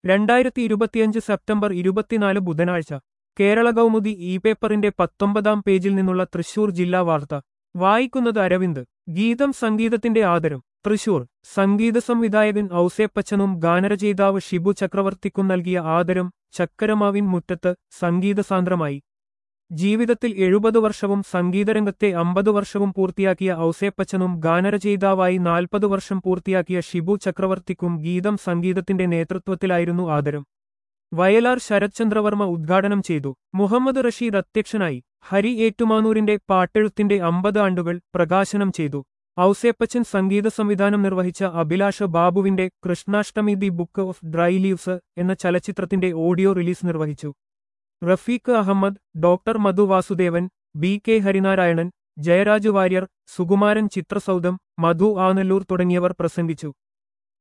രണ്ടായിരത്തി ഇരുപത്തിയഞ്ച് സെപ്റ്റംബർ ഇരുപത്തിനാല് ബുധനാഴ്ച കേരള കൗമുദി ഇ പേപ്പറിന്റെ പത്തൊമ്പതാം പേജിൽ നിന്നുള്ള തൃശൂർ ജില്ലാ വാർത്ത വായിക്കുന്നത് അരവിന്ദ് ഗീതം സംഗീതത്തിന്റെ ആദരം തൃശൂർ സംഗീത സംവിധായകൻ ഔസേപ്പച്ചനും ഗാനരചയിതാവ് ഷിബു ചക്രവർത്തിക്കും നൽകിയ ആദരം ചക്കരമാവിൻ മുറ്റത്ത് സംഗീതസാന്ദ്രമായി ജീവിതത്തിൽ എഴുപത് വർഷവും സംഗീതരംഗത്തെ അമ്പത് വർഷവും പൂർത്തിയാക്കിയ ഔസേപ്പച്ചനും ഗാനരചയിതാവായി നാൽപ്പത് വർഷം പൂർത്തിയാക്കിയ ഷിബു ചക്രവർത്തിക്കും ഗീതം സംഗീതത്തിന്റെ നേതൃത്വത്തിലായിരുന്നു ആദരം വയലാർ ശരത്ചന്ദ്രവർമ്മ ഉദ്ഘാടനം ചെയ്തു മുഹമ്മദ് റഷീദ് അധ്യക്ഷനായി ഹരി ഏറ്റുമാനൂരിന്റെ പാട്ടെഴുത്തിന്റെ അമ്പത് ആണ്ടുകൾ പ്രകാശനം ചെയ്തു ഔസേപ്പച്ചൻ സംഗീത സംവിധാനം നിർവഹിച്ച അഭിലാഷ ബാബുവിന്റെ Krishnashtami the book of dry leaves എന്ന ചലച്ചിത്രത്തിന്റെ ഓഡിയോ റിലീസ് നിർവഹിച്ചു Rafeeq Ahmed doctor Madhu Vasudevan B K Harinarayanan Jayaraj Warrier Sukumaran Chithrasoudham Madhu Anallur തുടങ്ങിയവർ പ്രസംഗിച്ചു